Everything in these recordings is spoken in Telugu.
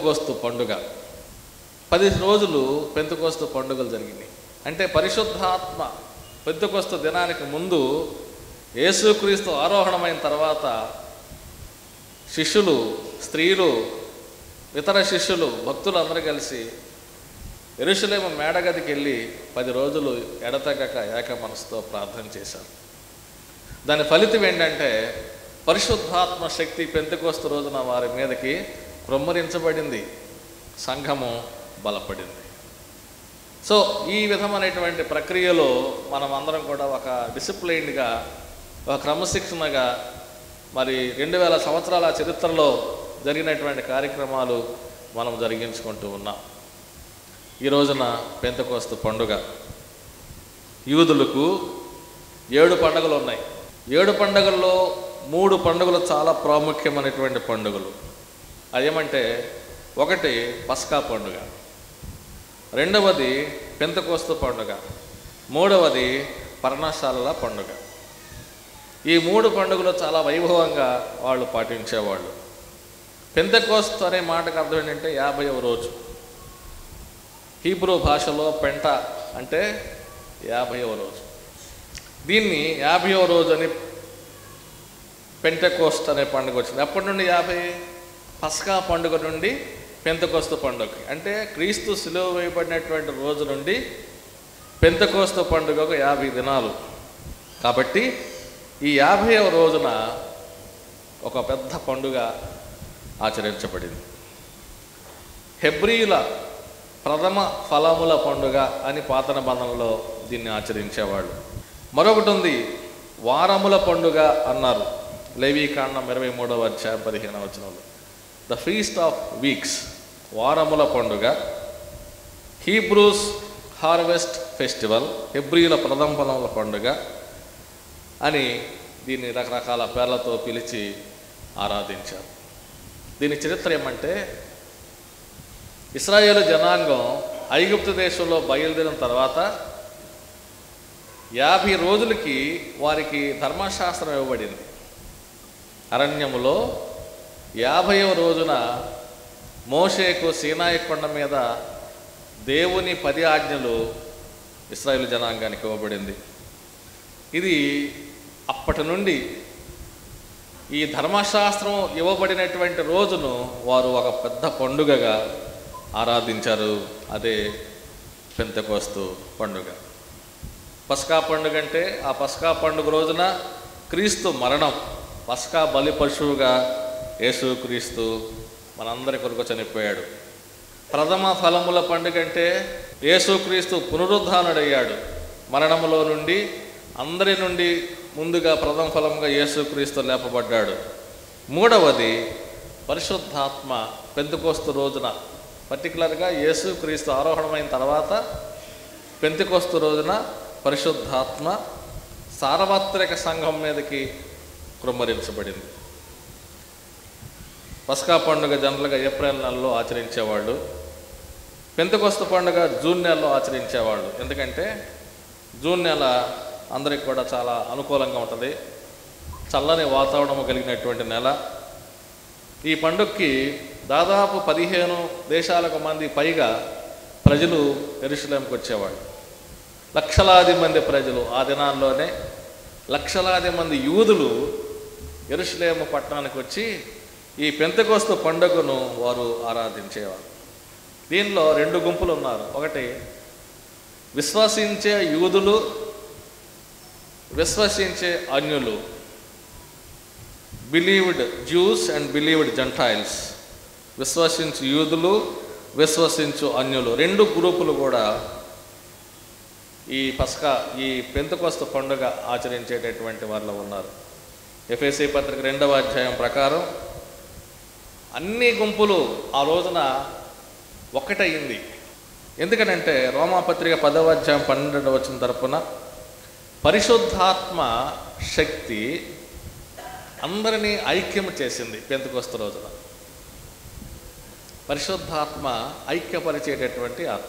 పెంతుకోస్తు పండుగ పది రోజులు పెంతుకోస్తు పండుగలు జరిగినాయి అంటే పరిశుద్ధాత్మ పెంతుకోస్తు దినానికి ముందు యేసుక్రీస్తు ఆరోహణమైన తర్వాత శిష్యులు స్త్రీలు ఇతర శిష్యులు భక్తులు అందరూ కలిసి ఎరుషలేము మేడగదికి వెళ్ళి పది రోజులు ఎడతెగక ఏక మనసుతో ప్రార్థన చేశారు దాని ఫలితం ఏంటంటే పరిశుద్ధాత్మ శక్తి పెంతకోస్తు రోజున వారి మీదకి క్రొమ్మరించబడింది సంఘము బలపడింది సో ఈ విధమైనటువంటి ప్రక్రియలో మనం అందరం కూడా ఒక డిసిప్లైన్డ్గా ఒక క్రమశిక్షణగా మరి రెండు వేల సంవత్సరాల చరిత్రలో జరిగినటువంటి కార్యక్రమాలు మనం జరిగించుకుంటూ ఉన్నాం ఈ రోజున పెంతకోస్తు పండుగ యూదులకు ఏడు పండుగలు ఉన్నాయి ఏడు పండుగల్లో మూడు పండుగలు చాలా ప్రాముఖ్యమైనటువంటి పండుగలు అదేమంటే ఒకటి పస్కా పండుగ రెండవది పెంతకోస్తు పండుగ మూడవది పర్ణశాలల పండుగ ఈ మూడు పండుగలు చాలా వైభవంగా వాళ్ళు పాటించేవాళ్ళు పెంతకోస్తు అనే మాటకు అర్థం ఏంటంటే యాభైవ రోజు హీబ్రూ భాషలో పెంట అంటే యాభైవ రోజు దీన్ని యాభైవ రోజు అని పెంటకోస్ట్ అనే పండుగ వచ్చింది అప్పటి నుండి యాభై పస్కా పండుగ నుండి పెంతకోస్తు పండుగ అంటే క్రీస్తు సిలువ వేయబడినటువంటి రోజు నుండి పెంతకోస్తు పండుగకు యాభై దినాలు కాబట్టి ఈ యాభైవ రోజున ఒక పెద్ద పండుగ ఆచరించబడింది హెబ్రియుల ప్రథమ ఫలముల పండుగ అని పాత నిబంధనలో దీన్ని ఆచరించేవాళ్ళు మరొకటి ఉంది వారముల పండుగ అన్నారు లేవీకాండం ఇరవై మూడవ అధ్యాయం పదిహేనవ వచనంలో ద ఫీస్ట్ ఆఫ్ వీక్స్ వారముల పండుగ హీబ్రూస్ హార్వెస్ట్ ఫెస్టివల్ హెబ్రియుల ప్రథమ ఫలముల పండుగ అని దీన్ని రకరకాల పేర్లతో పిలిచి ఆరాధించారు దీని చరిత్ర ఏమంటే ఇస్రాయేలు జనాంగం ఐగుప్తు దేశంలో బయలుదేరిన తర్వాత యాభై రోజులకి వారికి ధర్మశాస్త్రం ఇవ్వబడింది అరణ్యములో యాభైవ రోజున మోషేకు సీనాయి కొండ మీద దేవుని పది ఆజ్ఞలు ఇస్రాయేల్ జనాంగానికి ఇవ్వబడింది ఇది అప్పటి నుండి ఈ ధర్మశాస్త్రం ఇవ్వబడినటువంటి రోజును వారు ఒక పెద్ద పండుగగా ఆరాధించారు అదే పెంతకోస్తు పండుగ పస్కా పండుగ అంటే ఆ పస్కా పండుగ రోజున క్రీస్తు మరణం పస్కా బలి పశువుగా యేసు క్రీస్తు మనందరి కొరకు చనిపోయాడు ప్రథమ ఫలముల పండుగ అంటే యేసుక్రీస్తు పునరుద్ధానుడయ్యాడు మరణములో నుండి అందరి నుండి ముందుగా ప్రథమ ఫలంగా యేసుక్రీస్తు లేపబడ్డాడు మూడవది పరిశుద్ధాత్మ పెంతుకోస్తు రోజున పర్టికులర్గా యేసుక్రీస్తు ఆరోహణమైన తర్వాత పెంతుకోస్తు రోజున పరిశుద్ధాత్మ సార్వత్రిక సంఘం మీదకి కృమ్మరించబడింది పస్కా పండుగ జనరల్గా ఏప్రిల్ నెలలో ఆచరించేవాళ్ళు పెంతకొస్తు పండుగ జూన్ నెలలో ఆచరించేవాళ్ళు ఎందుకంటే జూన్ నెల అందరికి కూడా చాలా అనుకూలంగా ఉంటుంది చల్లని వాతావరణం కలిగినటువంటి నెల ఈ పండుగకి దాదాపు పదిహేను దేశాలకు మంది పైగా ప్రజలు ఎరుసలేంకి వచ్చేవాళ్ళు లక్షలాది మంది ప్రజలు ఆ దినాల్లోనే లక్షలాది మంది యూదులు ఎరుసలేము పట్టణానికి వచ్చి ఈ పెంతకోస్తు పండుగను వారు ఆరాధించేవారు దీనిలో రెండు గుంపులు ఉన్నారు ఒకటి విశ్వసించే యూదులు విశ్వసించే అన్యులు believed Jews and believed gentiles విశ్వసించు యూదులు విశ్వసించు అన్యులు రెండు గ్రూపులు కూడా ఈ పస్కా ఈ పెంతకొస్తు పండుగ ఆచరించేటటువంటి వాళ్ళు ఉన్నారు ఎఫ్ఎస్సి పత్రిక రెండవ అధ్యాయం ప్రకారం అన్ని గుంపులు ఆ రోజున ఒక్కటయింది ఎందుకనంటే రోమాపత్రిక పదవ అధ్యాయం పన్నెండవ వచ్చిన తరపున పరిశుద్ధాత్మ శక్తి అందరినీ ఐక్యం చేసింది పెంతకొస్తు రోజున పరిశుద్ధాత్మ ఐక్యపరిచేటటువంటి ఆత్మ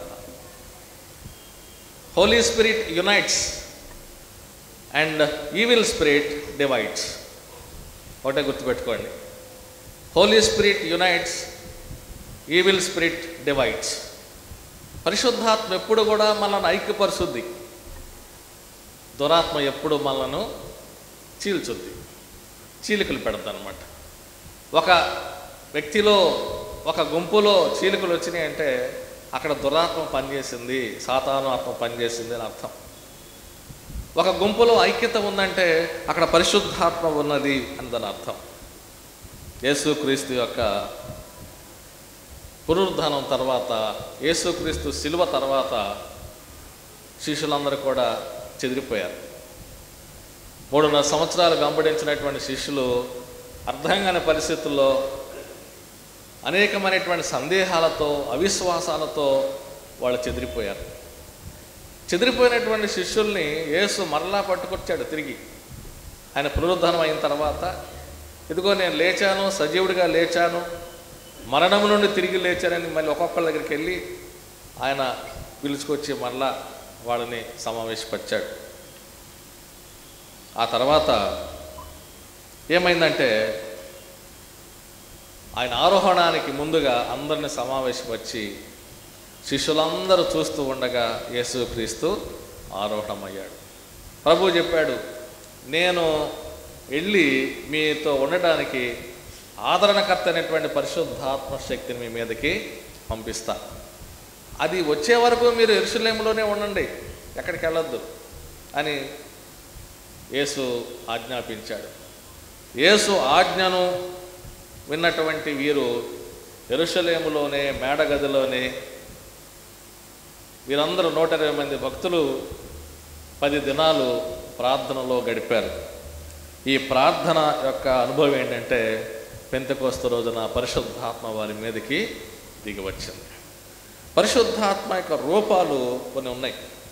Holy Spirit unites and evil spirit divides ఒకటే గుర్తుపెట్టుకోండి Holy Spirit unites evil spirit divides పరిశుద్ధాత్మ ఎప్పుడు కూడా మనల్ని ఐక్యపరుచుద్ది దురాత్మ ఎప్పుడు మనలను చీల్చుద్ది చీలికలు పెడద్ది అనమాట ఒక వ్యక్తిలో ఒక గుంపులో చీలికలు వచ్చినాయి అంటే అక్కడ దురాత్మ పనిచేసింది సాతాను ఆత్మ పనిచేసింది అని అర్థం ఒక గుంపులో ఐక్యత ఉందంటే అక్కడ పరిశుద్ధాత్మ ఉన్నది అని దాని అర్థం యేసుక్రీస్తు యొక్క పునరుద్ధానం తర్వాత యేసుక్రీస్తు శిలువ తర్వాత శిష్యులందరూ కూడా చెదిరిపోయారు మూడున్నర సంవత్సరాలు వెంబడించినటువంటి శిష్యులు అర్థం కాని పరిస్థితుల్లో అనేకమైనటువంటి సందేహాలతో అవిశ్వాసాలతో వాళ్ళు చెదిరిపోయారు చెదిరిపోయినటువంటి శిష్యుల్ని యేసు మరలా పట్టుకొచ్చాడు తిరిగి ఆయన పునరుద్ధానం అయిన తర్వాత ఇదిగో నేను లేచాను సజీవుడిగా లేచాను మరణం నుండి తిరిగి లేచానని మళ్ళీ ఒక్కొక్కళ్ళ దగ్గరికి వెళ్ళి ఆయన పిలుచుకొచ్చి మరలా వాళ్ళని సమావేశపరిచాడు ఆ తర్వాత ఏమైందంటే ఆయన ఆరోహణానికి ముందుగా అందరిని సమావేశపరిచి శిష్యులందరూ చూస్తూ ఉండగా యేసుక్రీస్తు ఆరోహణమయ్యాడు ప్రభు చెప్పాడు నేను వెళ్ళి మీతో ఉండటానికి ఆదరణకర్త అయినటువంటి పరిశుద్ధాత్మ శక్తిని మీ మీదకి పంపిస్తా అది వచ్చే వరకు మీరు ఎరుసలేంలోనే ఉండండి ఎక్కడికి వెళ్ళొద్దు అని యేసు ఆజ్ఞాపించాడు యేసు ఆజ్ఞను విన్నటువంటి వీరు ఎరుషలేములోనే మేడగదిలోనే వీరందరూ నూట ఇరవై మంది భక్తులు పది దినాలు ప్రార్థనలో గడిపారు ఈ ప్రార్థన యొక్క అనుభవం ఏంటంటే పెంతకోస్తు రోజున పరిశుద్ధాత్మ వారి మీదకి దిగి వచ్చింది పరిశుద్ధాత్మ యొక్క రూపాలు కొన్ని ఉన్నాయి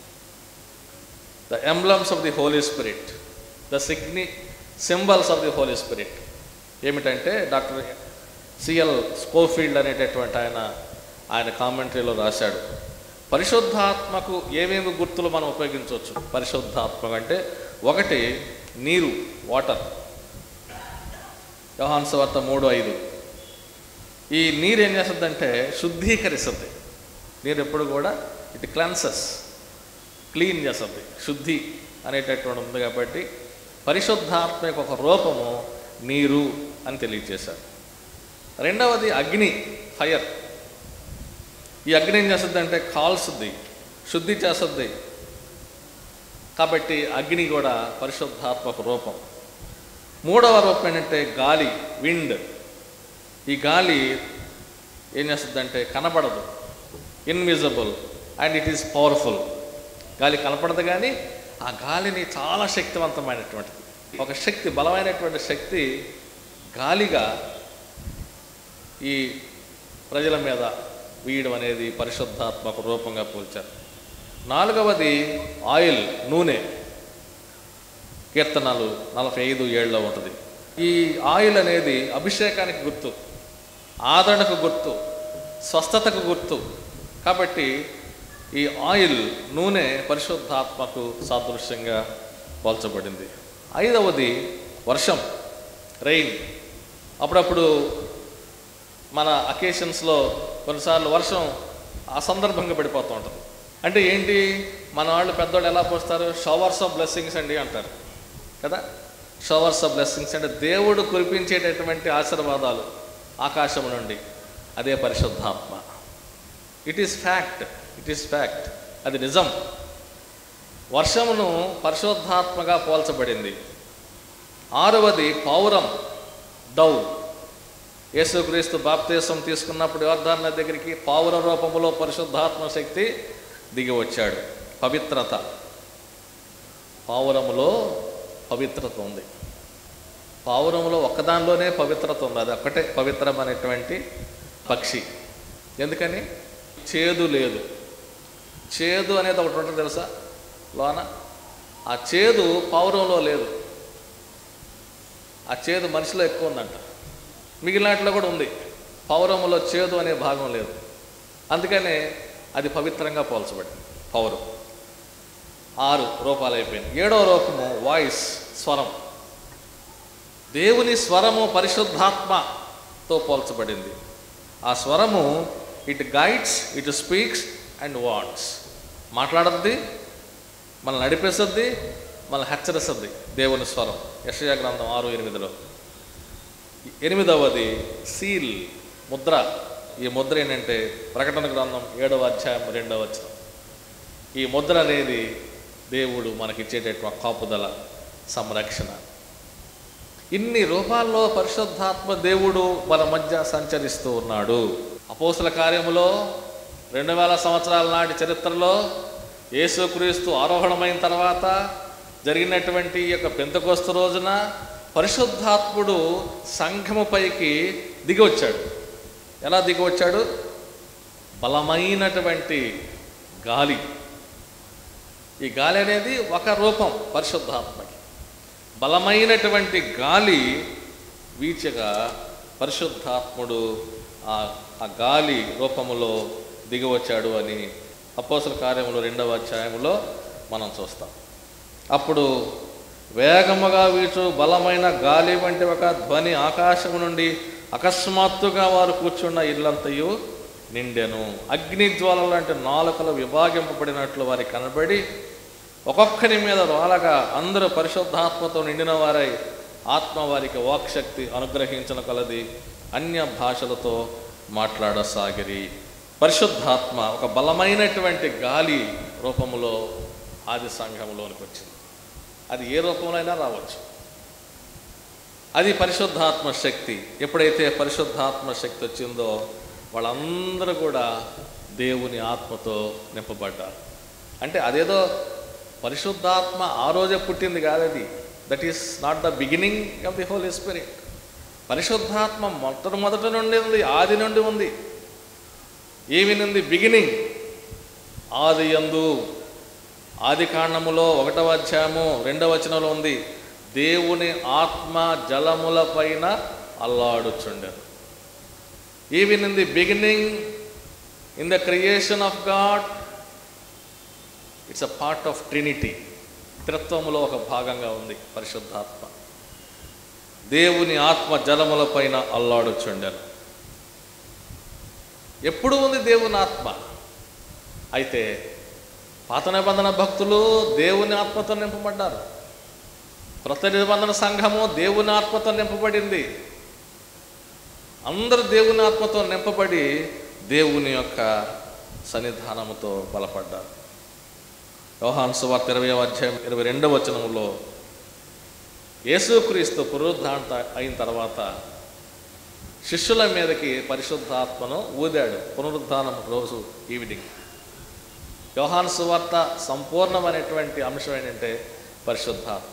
the emblems of the Holy Spirit the signi symbols of the Holy Spirit ఏమిటంటే డాక్టర్ సిఎల్ స్కోఫీల్డ్ అనేటటువంటి ఆయన ఆయన కామెంటరీలో రాశాడు పరిశుద్ధాత్మకు ఏమేమి గుర్తులు మనం ఉపయోగించవచ్చు పరిశుద్ధాత్మ అంటే ఒకటి నీరు వాటర్ వ్యవహాన్సవార్త మూడు ఐదు ఈ నీరు ఏం చేస్తుందంటే శుద్ధీకరిస్తుంది నీరు ఎప్పుడు కూడా ఇట్ క్లెన్సెస్ క్లీన్ చేస్తుంది శుద్ధి అనేటటువంటి ఉంది కాబట్టి పరిశుద్ధాత్మ యొక్క ఒక రూపము నీరు అని తెలియజేశారు రెండవది అగ్ని ఫైర్ ఈ అగ్ని ఏం చేస్తుంది అంటే కాల్స్తుంది శుద్ధి చేస్తుంది కాబట్టి అగ్ని కూడా పరిశుద్ధాత్మక రూపం మూడవ రూపం ఏంటంటే గాలి విండ్ ఈ గాలి ఏం చేస్తుందంటే కనపడదు invisible and it is powerful గాలి కనపడదు కానీ ఆ గాలిని చాలా శక్తివంతమైనటువంటిది ఒక శక్తి బలమైనటువంటి శక్తి గాలిగా ఈ ప్రజల మీద వీయడం అనేది పరిశుద్ధాత్మక రూపంగా పోల్చారు నాలుగవది ఆయిల్ నూనె కీర్తనలు నలభై ఐదు ఏళ్ళలో ఉంటుంది ఈ ఆయిల్ అనేది అభిషేకానికి గుర్తు ఆదరణకు గుర్తు స్వస్థతకు గుర్తు కాబట్టి ఈ ఆయిల్ నూనె పరిశుద్ధాత్మకు సాదృశ్యంగా పోల్చబడింది ఐదవది వర్షం రెయిన్ అప్పుడప్పుడు మన అకేషన్స్లో కొన్నిసార్లు వర్షం అసందర్భంగా పడిపోతూ ఉంటుంది అంటే ఏంటి మన వాళ్ళు పెద్దవాళ్ళు ఎలా పోస్తారు షవర్స్ ఆఫ్ బ్లెస్సింగ్స్ అండి అంటారు కదా షవర్స్ ఆఫ్ బ్లెస్సింగ్స్ అంటే దేవుడు కురిపించేటటువంటి ఆశీర్వాదాలు ఆకాశం నుండి అదే పరిశుద్ధాత్మ it is fact it is fact అది నిజం వర్షమును పరిశుద్ధాత్మగా పోల్చబడింది ఆరవది పౌరం డౌ యేసుక్రీస్తు బాప్తీసం తీసుకున్నప్పుడు యోర్ధాన్ నది దగ్గరికి పావుర రూపంలో పరిశుద్ధాత్మ శక్తి దిగి వచ్చాడు పవిత్రత పావురములో పవిత్రత ఉంది పావురములో ఒక్కదానిలోనే పవిత్రత ఉంది అది ఒక్కటే పవిత్రమైనటువంటి పక్షి ఎందుకని చేదు లేదు చేదు అనేది ఒకటి ఉంటుంది తెలుసా లోన ఆ చేదు పావురంలో లేదు ఆ చేదు మనిషిలో ఎక్కువ ఉందంట మిగిలినట్లో కూడా ఉంది పౌరములో చేదు అనే భాగం లేదు అందుకనే అది పవిత్రంగా పోల్చబడింది పౌరం ఆరు రూపాలు అయిపోయింది ఏడవ రూపము వాయిస్ స్వరం దేవుని స్వరము పరిశుద్ధాత్మతో పోల్చబడింది ఆ స్వరము it guides it speaks and wants మాట్లాడద్ది మనల్ని నడిపేస్తుంది మనల్ని హెచ్చరిస్తుంది దేవుని స్వరం యషయ గ్రంథం ఆరు ఎనిమిదిలో ఎనిమిదవది సీల్ ముద్ర ఈ ముద్ర ఏంటంటే ప్రకటన గ్రంథం ఏడవ అధ్యాయం రెండవ వచనం ఈ ముద్ర అనేది దేవుడు మనకిచ్చేటటువంటి కాపుదల సంరక్షణ ఇన్ని రూపాల్లో పరిశుద్ధాత్మ దేవుడు మన మధ్య సంచరిస్తూ ఉన్నాడు అపోసల కార్యములో రెండు వేల సంవత్సరాల నాటి చరిత్రలో యేసుక్రీస్తు ఆరోహణమైన తర్వాత జరిగినటువంటి ఈ యొక్క పెంతకోస్తు రోజున పరిశుద్ధాత్ముడు సంఘముపైకి దిగి వచ్చాడు ఎలా దిగి వచ్చాడు బలమైనటువంటి గాలి ఈ గాలి అనేది ఒక రూపం పరిశుద్ధాత్మకి బలమైనటువంటి గాలి వీచగా పరిశుద్ధాత్ముడు ఆ ఆ గాలి రూపములో దిగివచ్చాడు అని అపోసల కార్యములు రెండవ అధ్యాయములో మనం చూస్తాం అప్పుడు వేగముగా వీచు బలమైన గాలి వంటి ఒక ధ్వని ఆకాశము నుండి అకస్మాత్తుగా వారు కూర్చున్న ఇల్లంతయు నిండెను అగ్ని జ్వాలలు లాంటి నాలుకలు విభాగింపబడినట్లు వారికి కనబడి ఒక్కొక్కరి మీద రాలగా అందరూ పరిశుద్ధాత్మతో నిండిన వారై ఆత్మ వారికి వాక్శక్తి అనుగ్రహించిన కలది అన్య భాషలతో మాట్లాడసాగిరి పరిశుద్ధాత్మ ఒక బలమైనటువంటి గాలి రూపములో ఆది సంఘంలోనికి వచ్చింది అది ఏ రూపంలో అయినా రావచ్చు అది పరిశుద్ధాత్మ శక్తి ఎప్పుడైతే పరిశుద్ధాత్మ శక్తి వచ్చిందో వాళ్ళందరూ కూడా దేవుని ఆత్మతో నింపబడ్డారు అంటే అదేదో పరిశుద్ధాత్మ ఆ రోజే పుట్టింది కాదది that is not the beginning of the Holy Spirit పరిశుద్ధాత్మ మొట్టమొదటి నుండి ఉంది ఆది నుండి ఉంది ఏమి నుండి బిగినింగ్ ఆది యందు ఆది కాండములో ఒకటవ అధ్యాయము రెండవ వచనంలో ఉంది దేవుని ఆత్మ జలముల పైన అల్లాడుచుండెను even in the beginning in the creation of God it's a part of Trinity త్రిత్వములో ఒక భాగంగా ఉంది పరిశుద్ధాత్మ దేవుని ఆత్మ జలముల పైన అల్లాడుచుండెను ఎప్పుడు ఉంది దేవుని ఆత్మ అయితే పాత నిబంధన భక్తులు దేవుని ఆత్మతో నింపబడ్డారు క్రొత్త నిబంధన సంఘము దేవుని ఆత్మతో నింపబడింది అందరూ దేవుని ఆత్మతో నింపబడి దేవుని యొక్క సన్నిధానముతో బలపడ్డారు యోహాను సువార్త ఇరవై అధ్యాయం ఇరవై రెండవ వచనములో యేసుక్రీస్తు పునరుద్ధాంత అయిన తర్వాత శిష్యుల మీదకి పరిశుద్ధాత్మను ఊదాడు పునరుద్ధానం రోజు ఈవినింగ్ యోహాను సువార్త సంపూర్ణమైనటువంటి అంశం ఏంటంటే పరిశుద్ధాత్మ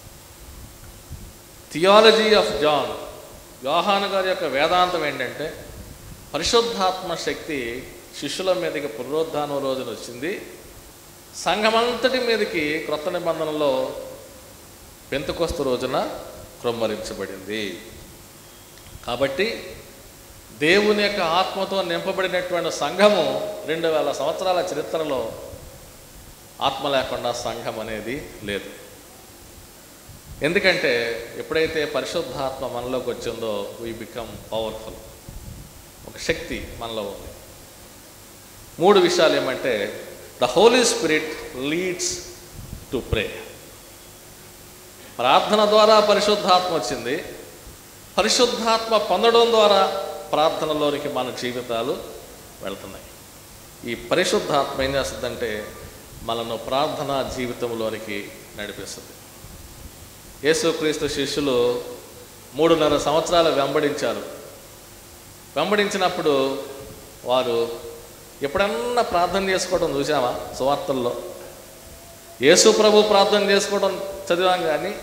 థియాలజీ ఆఫ్ జాన్ యోహాను గారి యొక్క వేదాంతం ఏంటంటే పరిశుద్ధాత్మ శక్తి శిష్యుల మీదకి పునరుద్ధానం రోజున వచ్చింది సంఘమంతటి మీదకి క్రొత్త నిబంధనలో పెంతుకొస్తు రోజున క్రొమ్మరించబడింది కాబట్టి దేవుని యొక్క ఆత్మతో నింపబడినటువంటి సంఘము రెండు వేల సంవత్సరాల చరిత్రలో ఆత్మ లేకుండా సంఘం అనేది లేదు ఎందుకంటే ఎప్పుడైతే పరిశుద్ధాత్మ మనలోకి వచ్చిందో వీ బికమ్ పవర్ఫుల్ ఒక శక్తి మనలో ఉంది మూడు విషయాలు ఏమంటే the Holy Spirit leads to pray ప్రార్థన ద్వారా పరిశుద్ధాత్మ వచ్చింది పరిశుద్ధాత్మ పొందడం ద్వారా ప్రార్థనలోనికి మన జీవితాలు వెళ్తున్నాయి ఈ పరిశుద్ధాత్మ ఏం చేస్తుందంటే మనను ప్రార్థనా జీవితంలోనికి నడిపిస్తుంది యేసుక్రీస్తు శిష్యులు మూడున్నర సంవత్సరాలు వెంబడించారు వెంబడించినప్పుడు వారు ఎప్పుడన్నా ప్రార్థన చేసుకోవడం చూసామా సువార్తల్లో యేసు ప్రభు ప్రార్థన చేసుకోవడం చదివాం కానీ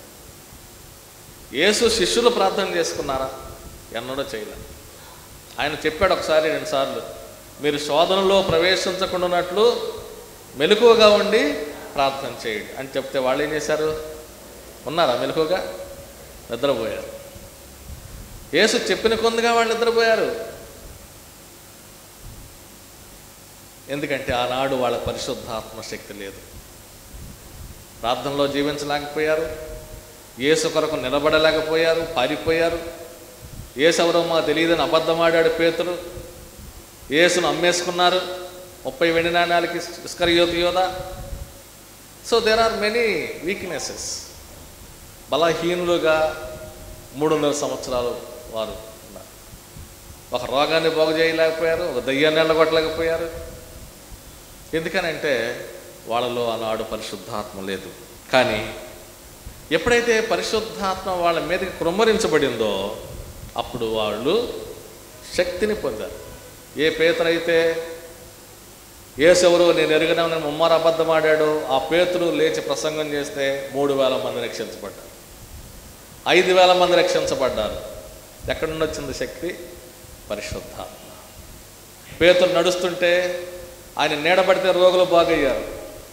యేసు శిష్యులు ప్రార్థన చేసుకున్నారా ఎన్నడూ చేయలేదు ఆయన చెప్పాడు ఒకసారి రెండుసార్లు మీరు శోధనలో ప్రవేశించకుండానట్లు మెలకువగా ఉండి ప్రార్థన చేయండి అని చెప్తే వాళ్ళు ఏం చేశారు ఉన్నారా మెలకువగా నిద్రపోయారు యేసు చెప్పిన కొందిగా వాళ్ళు నిద్రపోయారు ఎందుకంటే ఆనాడు వాళ్ళ పరిశుద్ధాత్మ శక్తి లేదు ప్రార్థనలో జీవించలేకపోయారు యేసు కొరకు నిలబడలేకపోయారు పారిపోయారు ఏసెవరో మాకు తెలియదని అబద్ధమాడాడు పేతులు యేసును అమ్మేసుకున్నారు ముప్పై వెండి నాణ్యాలకి ఇస్కరియోతు యోధ so there are many weaknesses బలహీనులుగా మూడున్నర సంవత్సరాలు వారు ఉన్నారు ఒక రోగాన్ని బాగు చేయలేకపోయారు ఒక దయ్యాన్ని వెళ్ళగొట్టలేకపోయారు ఎందుకనంటే వాళ్ళలో ఆనాడు పరిశుద్ధాత్మ లేదు కానీ ఎప్పుడైతే పరిశుద్ధాత్మ వాళ్ళ మీదకి కృమ్మరించబడిందో అప్పుడు వాళ్ళు శక్తిని పొందారు ఏ పేతురైతే ఏసెవరు నేను ఎరుగనని ముమ్మారు అబద్ధం ఆడాడు ఆ పేతురు లేచి ప్రసంగం చేస్తే మూడు వేల మంది రక్షించబడ్డారు ఐదు వేల మంది రక్షించబడ్డారు ఎక్కడి నుండి వచ్చింది శక్తి పరిశుద్ధాత్మ పేతురు నడుస్తుంటే ఆయన నీడబడితే రోగులు బాగయ్యారు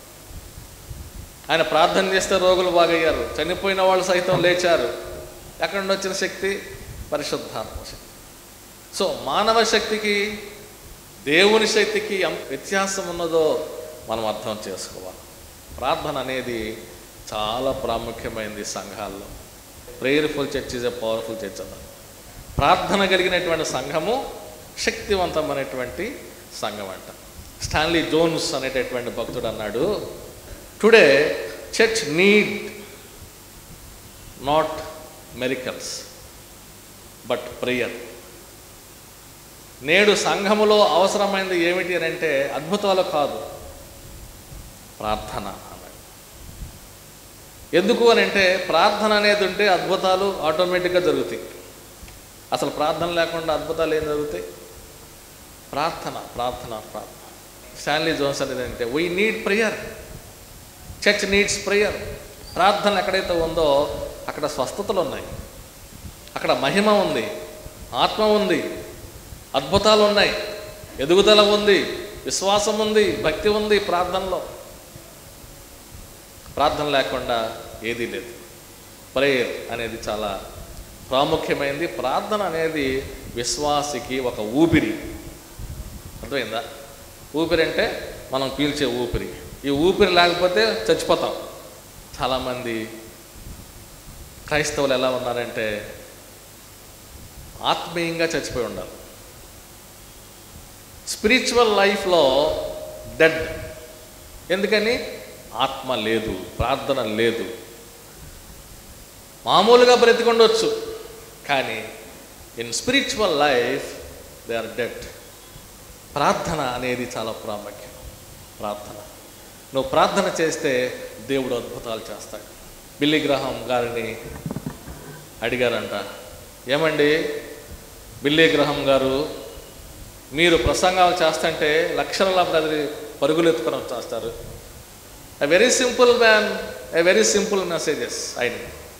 ఆయన ప్రార్థన చేస్తే రోగులు బాగయ్యారు చనిపోయిన వాళ్ళు సైతం లేచారు ఎక్కడి నుండి వచ్చిన శక్తి పరిశుద్ధాత్మ శక్తి సో మానవ శక్తికి దేవుని శక్తికి ఎంత వ్యత్యాసం ఉన్నదో మనం అర్థం చేసుకోవాలి ప్రార్థన అనేది చాలా ప్రాముఖ్యమైనది సంఘాల్లో prayerful church is a powerful church అన్నారు ప్రార్థన కలిగినటువంటి సంఘము శక్తివంతమైనటువంటి సంఘం అంట స్టాన్లీ జోన్స్ అనేటటువంటి భక్తుడు అన్నాడు today church need not miracles but prayer నేడు సంఘములో అవసరమైనది ఏమిటి అని అంటే అద్భుతాలు కాదు ప్రార్థన అన్నాడు ఎందుకు అని అంటే ప్రార్థన అనేది ఉంటే అద్భుతాలు ఆటోమేటిక్గా జరుగుతాయి అసలు ప్రార్థన లేకుండా అద్భుతాలు ఏం జరుగుతాయి ప్రార్థన ప్రార్థన ప్రార్థన స్టాన్లీ జోన్స్ అనేది అంటే we need prayer church needs prayer ప్రార్థన ఎక్కడైతే ఉందో అక్కడ స్వస్థతలు ఉన్నాయి అక్కడ మహిమ ఉంది ఆత్మ ఉంది అద్భుతాలు ఉన్నాయి ఎదుగుదల ఉంది విశ్వాసం ఉంది భక్తి ఉంది ప్రార్థనలో ప్రార్థన లేకుండా ఏదీ లేదు ప్రేయర్ అనేది చాలా ప్రాముఖ్యమైనది ప్రార్థన అనేది విశ్వాసికి ఒక ఊపిరి అర్థమైందా ఊపిరి అంటే మనం పీల్చే ఊపిరి ఈ ఊపిరి లేకపోతే చచ్చిపోతాం చాలామంది క్రైస్తవులు ఎలా ఉన్నారంటే ఆత్మీయంగా చచ్చిపోయి ఉండాలి స్పిరిచువల్ లైఫ్లో డెడ్ ఎందుకని ఆత్మ లేదు ప్రార్థన లేదు మామూలుగా బ్రతికొండొచ్చు కానీ in spiritual life they are dead ప్రార్థన అనేది చాలా ప్రాముఖ్యం ప్రార్థన నువ్వు ప్రార్థన చేస్తే దేవుడు అద్భుతాలు చేస్తాడు బిల్లి గ్రహం గారిని అడిగారంట ఏమండి బిల్లి గ్రహం గారు మీరు ప్రసంగాలు చేస్తుంటే లక్షల ప్రజలు పరుగులు ఎత్తుకొని వచ్చేస్తారు a very simple man a very simple messages ఆయన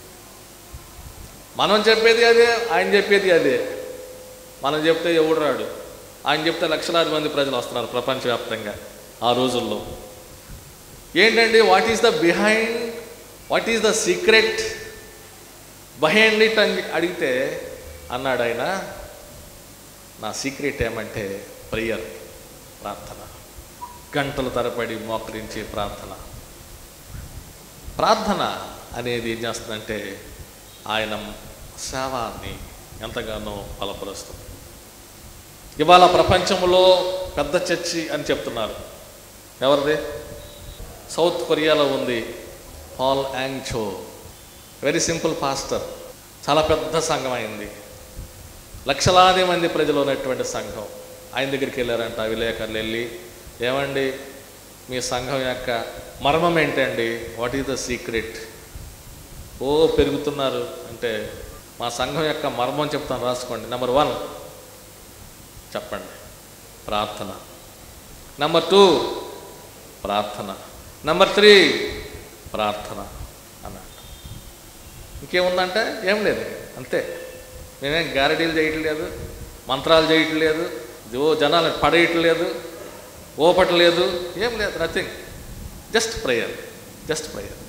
మనం చెప్పేది అదే ఆయన చెప్పేది అదే మనం చెప్తే ఎవడు రాడు ఆయన చెప్తే లక్షలాది మంది ప్రజలు వస్తున్నారు ప్రపంచవ్యాప్తంగా ఆ రోజుల్లో ఏంటండి what is the behind what is the secret behind it అని అడిగితే అన్నాడు ఆయన నా సీక్రెట్ ఏమంటే ప్రేయర్ ప్రార్థన గంటల తరబడి మోకరించి ప్రార్థన ప్రార్థన అనేది ఏం చేస్తుందంటే ఆయన సేవాన్ని ఎంతగానో బలపరుస్తుంది ఇవాళ ప్రపంచంలో పెద్ద చర్చి అని చెప్తున్నారు ఎవరిది సౌత్ కొరియాలో ఉంది Paul Yonggi Cho very simple pastor చాలా పెద్ద సంఘం అయింది లక్షలాది మంది ప్రజలు ఉన్నటువంటి సంఘం ఆయన దగ్గరికి వెళ్ళారంట విలేకరులు వెళ్ళి ఏమండి మీ సంఘం యొక్క మర్మం ఏంటండి వాట్ ఈస్ ద సీక్రెట్ ఓ పెరుగుతున్నారు అంటే మా సంఘం యొక్క మర్మం చెప్తాను రాసుకోండి నెంబర్ వన్ చెప్పండి ప్రార్థన నెంబర్ టూ ప్రార్థన నెంబర్ త్రీ ప్రార్థన అన్నట్టు ఇంకేముందంటే ఏం లేదు అంతే మేమేం గ్యారడీలు చేయటం లేదు మంత్రాలు చేయటం లేదు ఓ జనాలు పడేయటం లేదు ఓపటలేదు ఏం లేదు nothing just prayer just prayer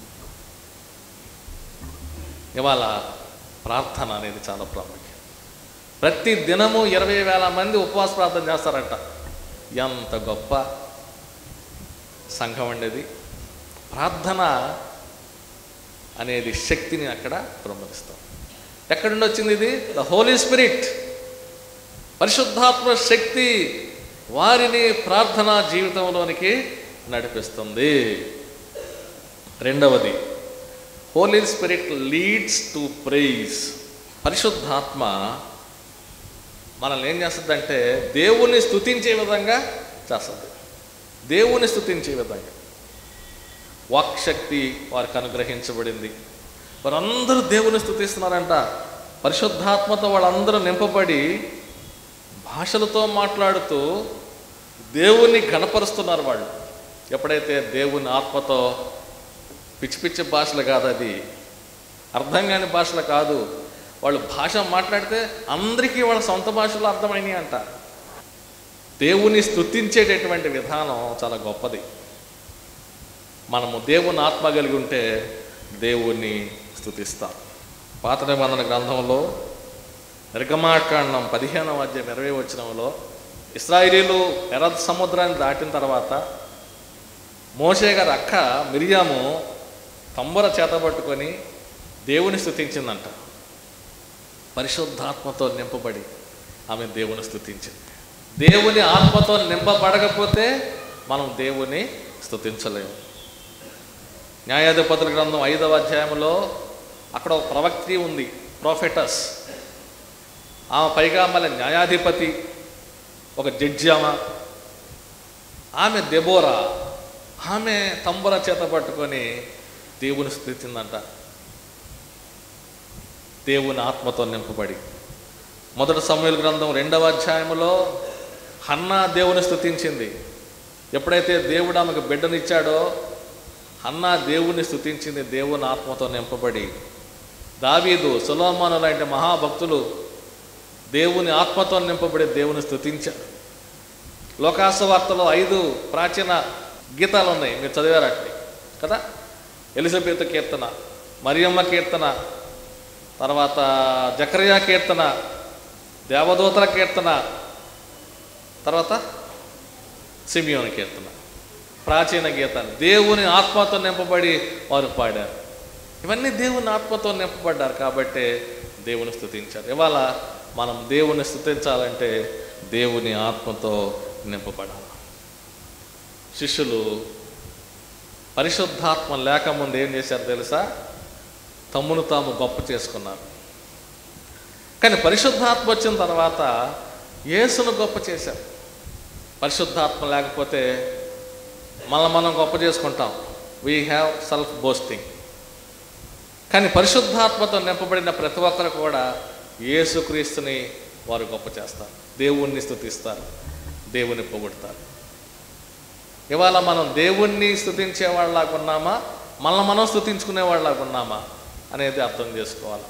ఇవాళ ప్రార్థన అనేది చాలా ప్రాముఖ్యం ప్రతి దినము ఇరవై వేల మంది ఉపవాస ప్రార్థన చేస్తారంట ఎంత గొప్ప సంఘం అండి ప్రార్థన అనేది శక్తిని అక్కడ ప్రమరిస్తాం ఎక్కడి నుండి వచ్చింది ఇది ద హోలీ స్పిరిట్ పరిశుద్ధాత్మ శక్తి వారిని ప్రార్థనా జీవితంలోనికి నడిపిస్తుంది రెండవది Holy Spirit leads to praise పరిశుద్ధాత్మ మనల్ని ఏం చేస్తుందంటే దేవుని స్తుతించే విధంగా చేస్తుంది దేవుని స్తుతించే విధంగా వాక్శక్తి వారికి అనుగ్రహించబడింది వారందరూ దేవుని స్తుతిస్తున్నారంట పరిశుద్ధాత్మతో వాళ్ళందరూ నింపబడి భాషలతో మాట్లాడుతూ దేవుని గణపరుస్తున్నారు వాళ్ళు ఎప్పుడైతే దేవుని ఆత్మతో పిచ్చి పిచ్చి భాషలు కాదు అది అర్థం కాని భాషలు కాదు వాళ్ళు భాష మాట్లాడితే అందరికీ వాళ్ళ సొంత భాషలో అర్థమైనవి అంట దేవుని స్తుతించేటటువంటి విధానం చాలా గొప్పది మనము దేవుని ఆత్మ కలిగి ఉంటే దేవుణ్ణి స్తుతిస్తాం పాత నిబంధన గ్రంథంలో నిర్గమాకాండం పదిహేనవ అధ్యాయం ఇరవై వచనంలో ఇస్రాయిలీలు ఎర్ర సముద్రాన్ని దాటిన తర్వాత మోషే గారి అక్క మిరియాము తంబుర చేత పట్టుకొని దేవుని స్తుతించిందంట పరిశుద్ధాత్మతో నింపబడి ఆమె దేవుని స్తుతించింది దేవుని ఆత్మతో నింపబడకపోతే మనం దేవుని స్తుతించలేము న్యాయాధిపతుల గ్రంథం ఐదవ అధ్యాయంలో అక్కడ ఒక ప్రవక్తి ఉంది ప్రాఫెటస్ ఆమె పైగా మళ్ళీ న్యాయాధిపతి ఒక జడ్జి ఆమె ఆమె దెబోరా ఆమె తంబుర చేత పట్టుకొని దేవుని స్థుతిందంట దేవుని ఆత్మతో నింపబడి మొదటి సమయాల గ్రంథం రెండవ అధ్యాయంలో హన్నా దేవుని స్థుతించింది ఎప్పుడైతే దేవుడు ఆమెకు బిడ్డనిచ్చాడో హన్నా దేవుని స్థుతించింది దేవుని ఆత్మతో నింపబడి దావీదు సులోమాను లాంటి మహాభక్తులు దేవుని ఆత్మతో నింపబడి దేవుని స్థుతించారు లోకాసు వార్తలో ఐదు ప్రాచీన గీతాలు ఉన్నాయి మీరు చదివారు అట్ని కదా ఎలిజబెత్ కీర్తన మరియమ్మ కీర్తన తర్వాత జకరియా కీర్తన దేవదూతల కీర్తన తర్వాత సిమియోని కీర్తన ప్రాచీన గీతాలు దేవుని ఆత్మతో నింపబడి వారు పాడారు ఇవన్నీ దేవుని ఆత్మతో నింపబడ్డారు కాబట్టి దేవుని స్థుతించారు ఇవాళ మనం దేవుని స్థుతించాలంటే దేవుని ఆత్మతో నింపబడాలి శిష్యులు పరిశుద్ధాత్మ లేకముందు ఏం చేశారు తెలుసా తమ్మును తాము గొప్ప చేసుకున్నారు కానీ పరిశుద్ధాత్మ వచ్చిన తర్వాత యేసును గొప్ప చేశారు పరిశుద్ధాత్మ లేకపోతే మనం మనం గొప్ప చేసుకుంటాం వీ హ్యావ్ సెల్ఫ్ బోస్టింగ్ కానీ పరిశుద్ధాత్మతో నింపబడిన ప్రతి ఒక్కరు కూడా యేసుక్రీస్తుని వారు గొప్ప చేస్తారు దేవుణ్ణి స్తుతిస్తారు దేవుని పొగుడతారు ఇవాళ మనం దేవుణ్ణి స్తుతించే వాళ్ళలాగా ఉన్నామా మనల్ని మనం స్తుతించుకునే వాళ్ళలాగా ఉన్నామా అనేది అర్థం చేసుకోవాలి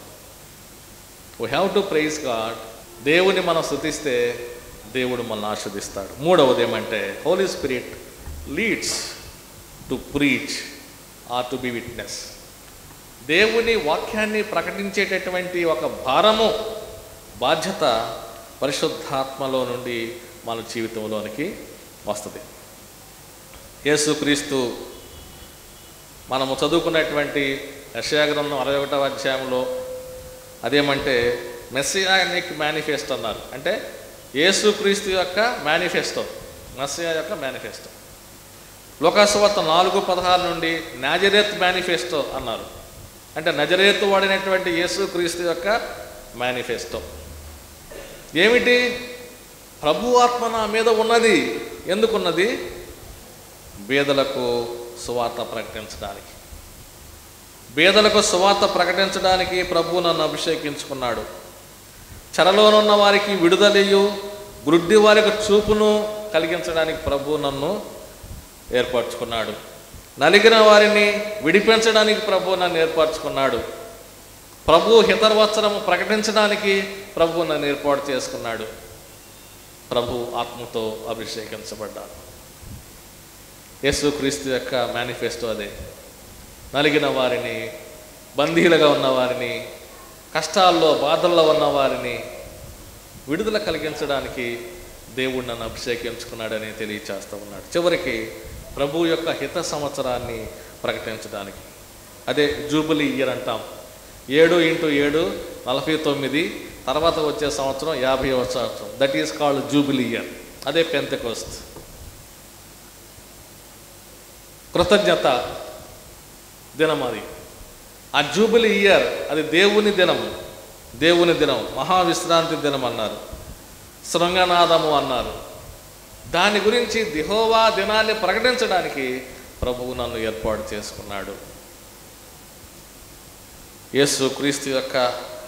we have to praise God దేవుని మనం స్తుతిస్తే దేవుడు మనల్ని ఆస్వాదిస్తాడు మూడవది ఏమంటే Holy Spirit leads to preach or to be witness దేవుని వాక్యాన్ని ప్రకటించేటటువంటి ఒక భారము బాధ్యత పరిశుద్ధాత్మలో నుండి మన జీవితంలోనికి వస్తుంది యేసుక్రీస్తు మనము చదువుకున్నటువంటి యశాగ్రంథం అరవై ఒకటవ అధ్యాయంలో అదేమంటే మెస్సియానిక్ మేనిఫెస్టో అన్నారు అంటే యేసుక్రీస్తు యొక్క మేనిఫెస్టో మెస్సియా యొక్క మేనిఫెస్టో లోకాసువార్త నాలుగు పదహారు నుండి నాజరేత్ మేనిఫెస్టో అన్నారు అంటే నజరేతు వాడినటువంటి యేసుక్రీస్తు యొక్క మేనిఫెస్టో ఏమిటి ప్రభు ఆత్మ నా మీద ఉన్నది ఎందుకున్నది బీదలకు సువార్త ప్రకటించడానికి బీదలకు సువార్త ప్రకటించడానికి ప్రభు నన్ను అభిషేకించుకున్నాడు చెరలోనున్న వారికి విడుదలయు గుడ్డి వారికి చూపును కలిగించడానికి ప్రభు నన్ను ఏర్పరచుకున్నాడు నలిగిన వారిని విడిపించడానికి ప్రభు నన్ను ఏర్పరచుకున్నాడు ప్రభు హితర్వత్సరము ప్రకటించడానికి ప్రభు నన్ను ఏర్పాటు చేసుకున్నాడు ప్రభు ఆత్మతో అభిషేకించబడ్డాడు యేసుక్రీస్తు యొక్క మేనిఫెస్టో అదే నలిగిన వారిని బందీలుగా ఉన్న వారిని కష్టాల్లో బాధల్లో ఉన్న వారిని విడుదల కలిగించడానికి దేవుడు నన్ను అభిషేకించుకున్నాడని తెలియచేస్తూ ఉన్నాడు చివరికి ప్రభు యొక్క హిత సంవత్సరాన్ని ప్రకటించడానికి అదే జూబిలీ ఇయర్ అంటాం ఏడు ఇంటూ ఏడు నలభై తొమ్మిది తర్వాత వచ్చే సంవత్సరం యాభై సంవత్సరం that is called jubilee year అదే పెంతకోస్త్ కృతజ్ఞత దినం అది ఆ జూబిలీ ఇయర్ అది దేవుని దినం దేవుని దినం మహావిశ్రాంతి దినం అన్నారు శృంగనాదము అన్నారు దాని గురించి దిహోవా దినాన్ని ప్రకటించడానికి ప్రభువు నన్ను ఏర్పాటు చేసుకున్నాడు యేసు క్రీస్తు యొక్క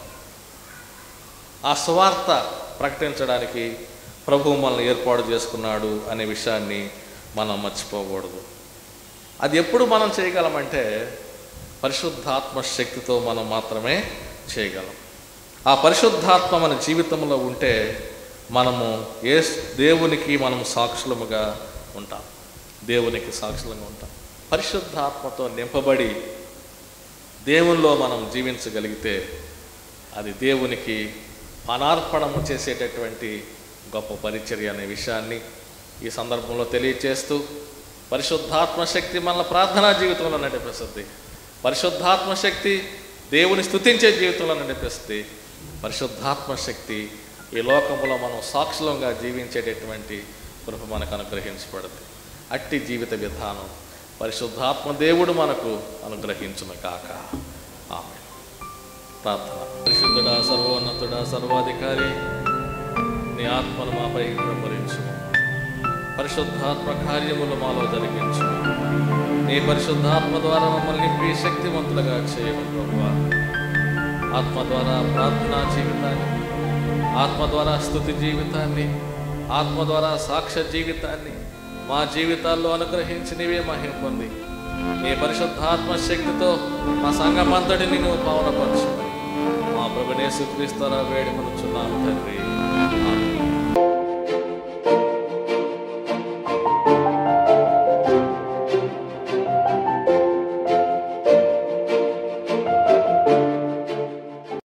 ఆ సువార్త ప్రకటించడానికి ప్రభువు మనల్ని ఏర్పాటు చేసుకున్నాడు అనే విషయాన్ని మనం మర్చిపోకూడదు అది ఎప్పుడు మనం చేయగలమంటే పరిశుద్ధాత్మ శక్తితో మనం మాత్రమే చేయగలం ఆ పరిశుద్ధాత్మ మన జీవితంలో ఉంటే మనము ఏ దేవునికి మనం సాక్షులముగా ఉంటాం దేవునికి సాక్షులంగా ఉంటాం పరిశుద్ధాత్మతో నింపబడి దేవునిలో మనం జీవించగలిగితే అది దేవునికి పనార్పణము చేసేటటువంటి గొప్ప పరిచర్య అనే విషయాన్ని ఈ సందర్భంలో తెలియచేస్తూ పరిశుద్ధాత్మ శక్తి మన ప్రార్థనా జీవితంలో నడిపిస్తుంది పరిశుద్ధాత్మ శక్తి దేవుని స్తుతించే జీవితంలో నడిపిస్తుంది పరిశుద్ధాత్మ శక్తి ఈ లోకంలో మనం సాక్షులంగా జీవించేటటువంటి కృప మనకు అనుగ్రహించబడుతుంది అట్టి జీవిత విధానం పరిశుద్ధాత్మ దేవుడు మనకు అనుగ్రహించును కాక ఆమె ప్రార్థన పరిశుద్ధుడా సర్వోన్నతుడా సర్వాధికారి నీ ఆత్మను మాపై ప్రపరించు పరిశుద్ధాత్మ కార్యములు మాలో జరిగించు నీ పరిశుద్ధాత్మ ద్వారా మమ్మల్ని నింపి శక్తివంతులుగా చేయమని ప్రభువా ఆత్మ ద్వారా ప్రార్థనా జీవితాన్ని ఆత్మ ద్వారా స్థుతి జీవితాన్ని ఆత్మ ద్వారా సాక్ష్య జీవితాన్ని మా జీవితాల్లో అనుగ్రహించి నీవే మహిం పొంది నీ పరిశుద్ధాత్మ శక్తితో మా సంఘం అంతటిని నువ్వు పావనపరచు మా ప్రభునేసు క్రీస్తురా వేడుకొనుచున్నాము తండ్రి